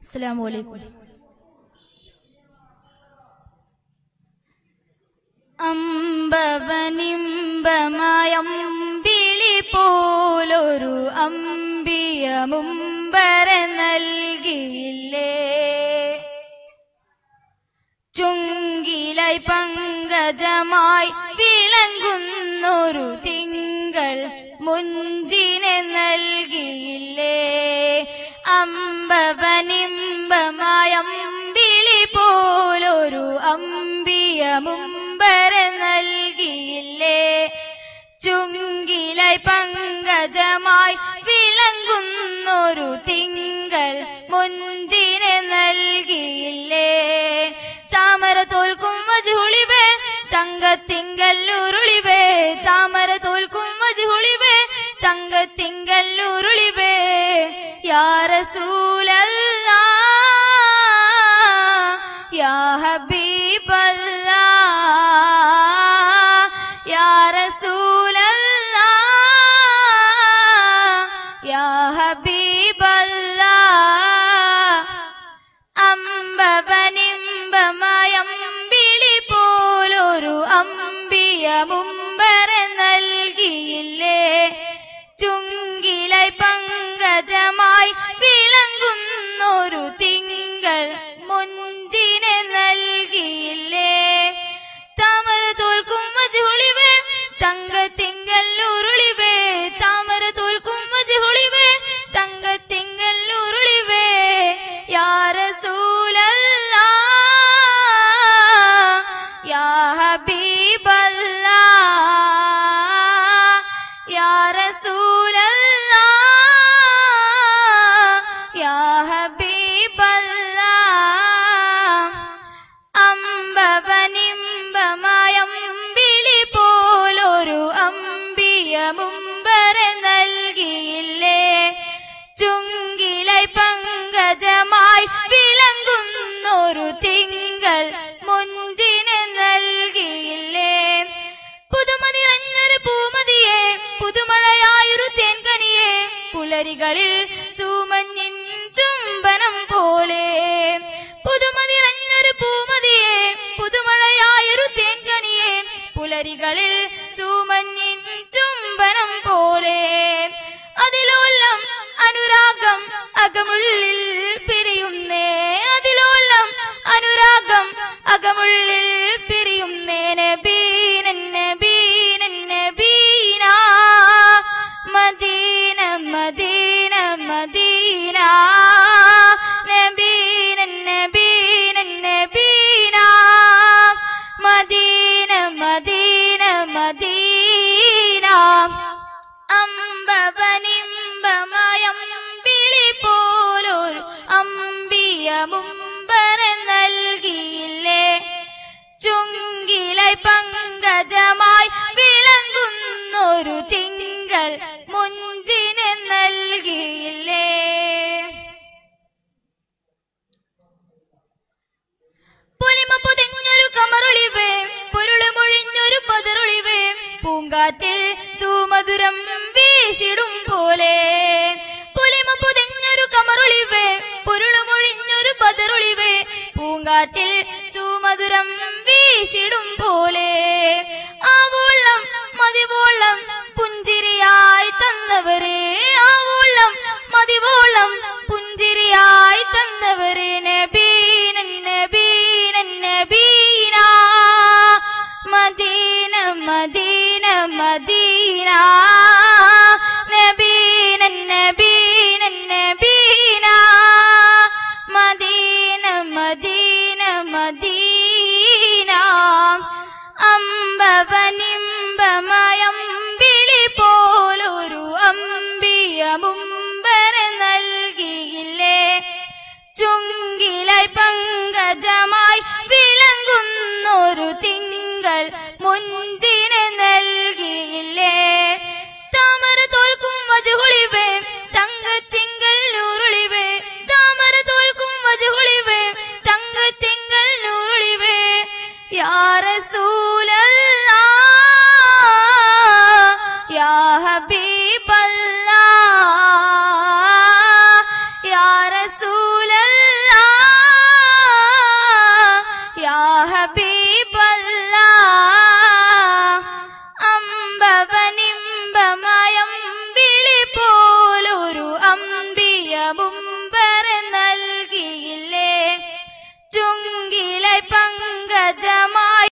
അസ്സലാമു അലൈക്കും അമ്പവനിമ്പമയം പോലൊരു അമ്പിയ മുമ്പരെ നൽകിയില്ലേ ചുങ്കിലായി പങ്കജമായി വിളങ്ങുന്നൊരു തിങ്കൾ മുഞ്ചിനെ നൽകിയില്ലേ അമ്പവനിമ്പമയം വിളി പോലൊരു അമ്പിയ മുമ്പരെ നൽകിയില്ലേ ചുങ്കിലായി പങ്കജമായി വിളങ്ങുന്നൊരു തിങ്കൾ മുഞ്ചിനെ നൽകിയില്ലേ താമര തോൽക്കും മജുളിവേ തങ്കത്തിങ്കല്ലൂരുളിവേ താമര തോൽക്കും മജുളിവേ തങ്കത്തിങ്കല്ലൂരുളിവേ യാ റസൂലല്ലാ യാ ഹബീബല്ലാ യാ റസൂലല്ലാ യാ ഹബീബല്ലാ അമ്പവനിമ്പമയം വിളി പോലൊരു അമ്പിയ മുമ്പരെ നൽകിയില്ലേ ചുങ്കിലായി പങ്കജമായി വിളങ്ങുന്നൊരു തിങ്കൾ മുഞ്ചിനെ നൽകിയില്ലേ താമര തോൽക്കും മജുളിവേ തങ്കത്തിങ്കൽ ഉരുളിവേ താമര തോൽക്കും മജുളിവേ തങ്കത്തിങ്കൽ ഉരുളിവേ യാ റസൂലല്ലാ യാ ഹബീബല്ലാ യാ റസൂലല്ലാ യാ ഹബീബല്ലാ അമ്പവനിമ്പമയം വിളി പോലൊരു അമ്പിയ മുമ്പരെ നൽകിയില്ലേ ചുങ്കിലായി പങ്കജമായി വിളങ്ങുന്നൊരു തിങ്കൾ മുഞ്ചിനെ നൽകിയില്ലേ പുതുമ നിറഞ്ഞൊരു പൂമതിയെ പുതുമഴയായൊരു തേൻകനിയെ പുലരികളിൽ തൂമഞ്ഞിൻ ചുംബനം പോലെ പുതുമ നിറഞ്ഞൊരു പൂമതിയെ പുതുമഴയായൊരു തേൻകനിയെ പുലരികളിൽ തൂമഞ്ഞിൻ ചുംബനം പോലെ അതിലോലം അനുരാഗം അകമുള്ളിൽ പിരിയുന്നേ അതിലോലം അനുരാഗം അകമുള്ളിൽ പിരിയുന്നേ നബീനൻ നബീനൻ നബീന മദീന മദീന മദീന നബീനൻ നബീനൻ നബീന മദീന മദീന മദീന അമ്പവനിമ്പമയം വിളി പോലൊരു അമ്പിയ മുമ്പരെ നൽകിയില്ലേ ചുങ്കിലായി പങ്കജമായി വിളങ്ങുന്നൊരു തിങ്കൾ മുഞ്ചിനെ നൽകിയില്ലേ പൊലിമ പുതിഞ്ഞൊരു കമറൊളിവേ പൊരുള് മൊഴിഞ്ഞൊരു പതറൊളിവേ പൂങ്കാറ്റിൽ തൂമധുരം വീശിടും പോലെ പൊലിമ പുതിഞ്ഞൊരു കമറൊളിവേ പൊരുള് മൊഴിഞ്ഞൊരു പതറൊളിവേ പൂങ്കാറ്റിൽ തൂമധുരം വീശിടും പോലെ ആവോളം മതിവോളം പുഞ്ചിരിയായി തന്നവരെ ആവോളം മതിവോളം പുഞ്ചിരിയായി തന്നവരെ നബീനൻ നബീനൻ നബീന മദീന മദീന മദീന നബീനൻ നബീനൻ നബീന മദീന മദീന മദീന അമ്പവനിമ്പമയം വിളി പോലൊരു അമ്പിയ മുമ്പരെ നൽകിയില്ലേ ചുങ്കിലായി പങ്കജമായി വിളങ്ങുന്നൊരു തിങ്കൾ മുന്തിനെ നൽകിയില്ലേ താമര തോൽക്കും വജുളിവേ തങ്കത്തിങ്കൾ നൂറുളിവേ താമര തോൽക്കും വജുളിവേ തങ്കത്തിങ്കൾ നൂറുളിവേ യാ റസൂലല്ലാ യാ ഹബീബല്ലാ യാ റസൂലല്ലാ റസൂലല്ലാ യാ ഹബീബല്ലാ അമ്പവനിമ്പമയം വിളി പോലൊരു അമ്പിയ മുമ്പറ് നൽകിയില്ലേ ചുങ്കിലെ പങ്കജമാ